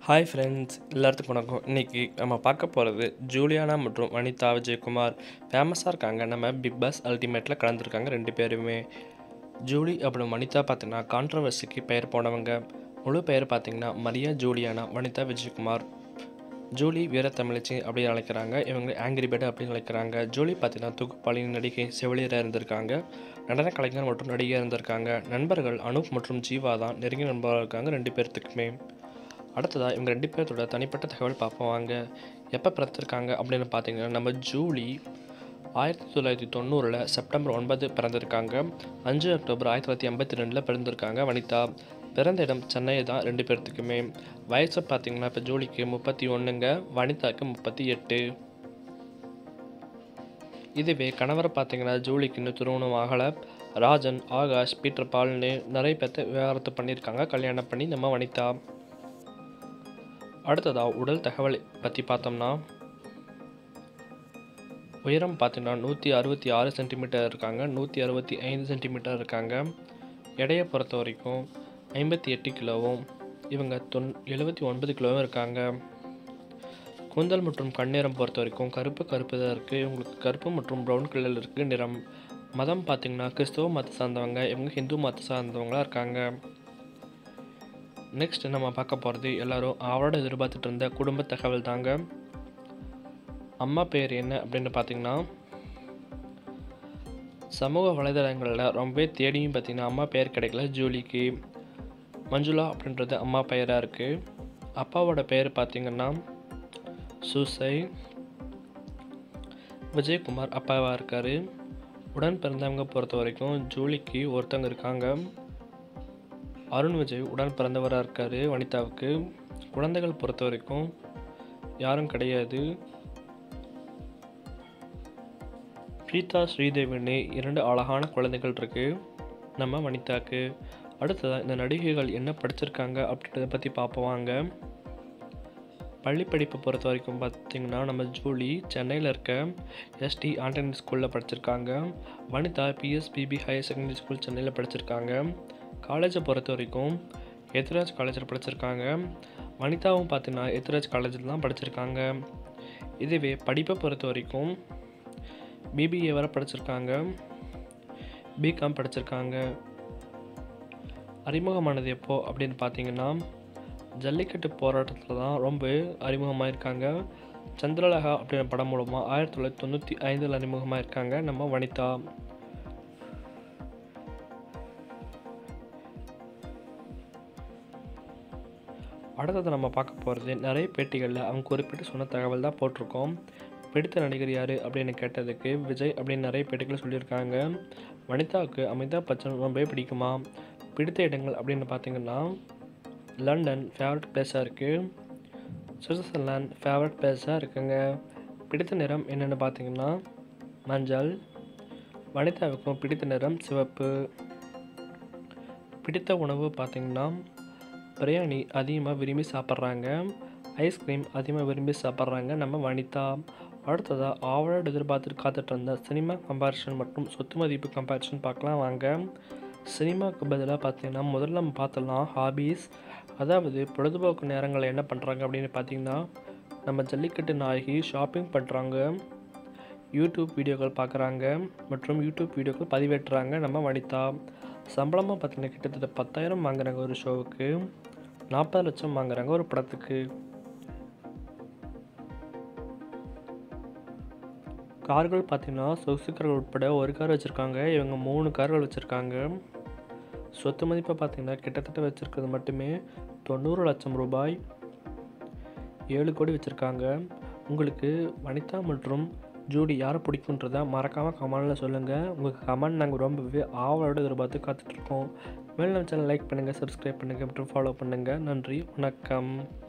hi friends எல்லாத்துக்கும் வணக்கம் இன்றைக்கி நம்ம பார்க்க போகிறது ஜூலியானா மற்றும் வனிதா விஜயகுமார் ஃபேமஸாக இருக்காங்க நம்ம பிக் பாஸ் அல்டிமேட்டில் கலந்துருக்காங்க ரெண்டு பேருமே ஜூலி அப்புறம் வனிதா பார்த்தீங்கன்னா கான்ட்ரவர்சிக்கு பெயர் போனவங்க முழு பெயர் பார்த்தீங்கன்னா மரியா ஜூலியானா வனிதா விஜயகுமார் ஜூலி வீர தமிழச்சி அப்படின்னு அழைக்கிறாங்க இவங்க ஆங்கிரி பேர்டு அப்படின்னு அழைக்கிறாங்க ஜூலி பார்த்தீங்கன்னா தொகுப்பாளி நடிகை செவிலியராக இருந்திருக்காங்க நடன கலைஞர் மற்றும் நடிகையாக இருந்திருக்காங்க நண்பர்கள் அனூப் மற்றும் ஜீவா தான் நெருங்கிய நண்பராக இருக்காங்க ரெண்டு பேர்த்துக்குமே அடுத்ததாக இவங்க ரெண்டு பேர்த்தோட தனிப்பட்ட தகவல் பார்ப்போம் வாங்க எப்போ பிறந்திருக்காங்க அப்படின்னு பார்த்தீங்கன்னா நம்ம ஜூலி ஆயிரத்தி தொள்ளாயிரத்தி தொண்ணூறில் செப்டம்பர் ஒன்பது பிறந்திருக்காங்க அஞ்சு அக்டோபர் ஆயிரத்தி தொள்ளாயிரத்தி எண்பத்தி ரெண்டில் பிறந்திருக்காங்க வனிதா பிறந்த இடம் சென்னை தான் ரெண்டு பேர்த்துக்குமே வயசு பார்த்தீங்கன்னா இப்போ ஜூலிக்கு முப்பத்தி ஒன்றுங்க வனிதாக்கு முப்பத்தி எட்டு இதுவே கணவரை பார்த்தீங்கன்னா ஜூலிக்கு இன்னும் திருமணம் ஆகலை ராஜன் ஆகாஷ் பீட்டர் பால்னு நிறைய பேர்த்த விவகாரத்தை பண்ணியிருக்காங்க கல்யாணம் பண்ணி நம்ம வனிதா அடுத்ததாக உடல் தகவல் பற்றி பார்த்தோம்னா உயரம் பார்த்தீங்கன்னா நூற்றி அறுபத்தி ஆறு சென்டிமீட்டர் இருக்காங்க நூற்றி அறுபத்தி ஐந்து சென்டிமீட்டர் இருக்காங்க எடையை பொறுத்த வரைக்கும் ஐம்பத்தி எட்டு கிலோவும் இவங்க தொன் எழுபத்தி ஒன்பது கிலோவும் இருக்காங்க கூந்தல் மற்றும் கண்ணீரம் பொறுத்த வரைக்கும் கருப்பு கருப்பு தான் இருக்குது இவங்களுக்கு கருப்பு மற்றும் ப்ரௌன் கலரில் இருக்குது நிறம் மதம் பார்த்திங்கன்னா கிறிஸ்தவ மதத்தை சார்ந்தவங்க இவங்க ஹிந்து மதத்தை சார்ந்தவங்களாக இருக்காங்க நெக்ஸ்ட் நம்ம பார்க்க போகிறது எல்லாரும் அவரோட எதிர்பார்த்துட்டு இருந்த குடும்ப தகவல் தாங்க அம்மா பேர் என்ன அப்படின்னு பார்த்தீங்கன்னா சமூக வலைதளங்களில் ரொம்பவே தேடியும் பார்த்தீங்கன்னா அம்மா பேர் கிடைக்கல ஜூலிக்கு மஞ்சுளா அப்படின்றது அம்மா பெயராக இருக்குது அப்பாவோட பேர் பார்த்தீங்கன்னா சூசை விஜயகுமார் அப்பாவாக இருக்கார் உடன் பிறந்தவங்க பொறுத்த வரைக்கும் ஜூலிக்கு ஒருத்தவங்க இருக்காங்க அருண் விஜய் உடன் பிறந்தவராக இருக்கார் வனிதாவுக்கு குழந்தைகள் பொறுத்த வரைக்கும் யாரும் கிடையாது பிரீதா ஸ்ரீதேவின்னு இரண்டு அழகான குழந்தைகள் இருக்குது நம்ம வனிதாக்கு அடுத்ததாக இந்த நடிகைகள் என்ன படிச்சிருக்காங்க அப்படின்றத பற்றி பார்ப்போம் வாங்க பள்ளி படிப்பை பொறுத்த வரைக்கும் பார்த்திங்கன்னா நம்ம ஜூலி சென்னையில் இருக்க எஸ்டி ஆண்டனி ஸ்கூலில் படிச்சிருக்காங்க Vanitha PSBB higher secondary school சென்னையில் படிச்சிருக்காங்க காலேஜை பொறுத்த வரைக்கும் எத்ராஜ் காலேஜில் படிச்சிருக்காங்க வனிதாவும் பார்த்தீங்கன்னா எத்ராஜ் காலேஜில் தான் படிச்சிருக்காங்க இதுவே படிப்பை பொறுத்த வரைக்கும் பிபிஏ வரை படிச்சிருக்காங்க பிகாம் படிச்சிருக்காங்க அறிமுகமானது எப்போ அப்படின்னு பார்த்தீங்கன்னா ஜல்லிக்கட்டு போராட்டத்தில் தான் ரொம்ப அறிமுகமாக இருக்காங்க சந்திரலகா அப்படின்ற படம் மூலமாக ஆயிரத்தி தொள்ளாயிரத்தி தொண்ணூற்றி ஐந்தில் அறிமுகமாக இருக்காங்க நம்ம வனிதா அடுத்தது நம்ம பார்க்க போகிறது நிறைய பேட்டிகளில் அவங்க குறிப்பிட்டு சொன்ன தகவல் தான் போட்டிருக்கோம் பிடித்த நடிகர் யார் அப்படின்னு கேட்டதுக்கு விஜய் அப்படின்னு நிறைய பேட்டிகள் சொல்லியிருக்காங்க வனிதாவுக்கு அமிதாப் பச்சன் ரொம்பவே பிடிக்குமா பிடித்த இடங்கள் அப்படின்னு பார்த்தீங்கன்னா லண்டன் ஃபேவரட் பிளேஸாக இருக்குது சுவிட்சர்லாந்து ஃபேவரட் பிளேஸாக இருக்குங்க பிடித்த நிறம் என்னென்னு பார்த்தீங்கன்னா மஞ்சள் வனிதாவுக்கும் பிடித்த நிறம் சிவப்பு பிடித்த உணவு பார்த்திங்கன்னா பிரியாணி அதிகமாக விரும்பி சாப்பிட்றாங்க ஐஸ்கிரீம் அதிகமாக விரும்பி சாப்பிட்றாங்க நம்ம வனிதா அடுத்ததாக ஆவலோட எதிர்பார்த்து காத்துட்டு இருந்த சினிமா கம்பேரிஷன் மற்றும் சொத்து மதிப்பு கம்பேரிஷன் பார்க்கலாம் வாங்க சினிமாவுக்கு பதிலாக பார்த்தீங்கன்னா முதல்ல நம்ம பார்த்துடலாம் ஹாபீஸ் அதாவது பொழுதுபோக்கு நேரங்களில் என்ன பண்ணுறாங்க அப்படின்னு பார்த்தீங்கன்னா நம்ம ஜல்லிக்கட்டு நாயகி ஷாப்பிங் பண்ணுறாங்க யூடியூப் வீடியோக்கள் பார்க்குறாங்க மற்றும் யூடியூப் வீடியோக்கள் பதிவேற்றுறாங்க நம்ம வனிதா சம்பளமாக பார்த்தீங்கன்னா கிட்டத்தட்ட பத்தாயிரம் வாங்குறாங்க ஒரு ஷோவுக்கு நாற்பது லட்சம் வாங்குறாங்க ஒரு படத்துக்கு கார்கள் பார்த்தீங்கன்னா சொகுசு கார்கள் உட்பட ஒரு கார் வச்சுருக்காங்க இவங்க மூணு கார்கள் வச்சுருக்காங்க சொத்து மதிப்பை பார்த்தீங்கன்னா கிட்டத்தட்ட வச்சுருக்கிறது மட்டுமே தொண்ணூறு லட்சம் ரூபாய் ஏழு கோடி வச்சுருக்காங்க உங்களுக்கு வனிதா மற்றும் ஜூடி யாரை பிடிக்குன்றத மறக்காமல் கமெண்டில் சொல்லுங்கள் உங்களுக்கு கமெண்ட் நாங்கள் ரொம்பவே ஆவலோடு எதிர்பார்த்து காத்துட்ருக்கோம் மேலும் நம்ம சேனல் லைக் பண்ணுங்கள் சப்ஸ்கிரைப் பண்ணுங்கள் மற்றும் ஃபாலோ பண்ணுங்கள் நன்றி வணக்கம்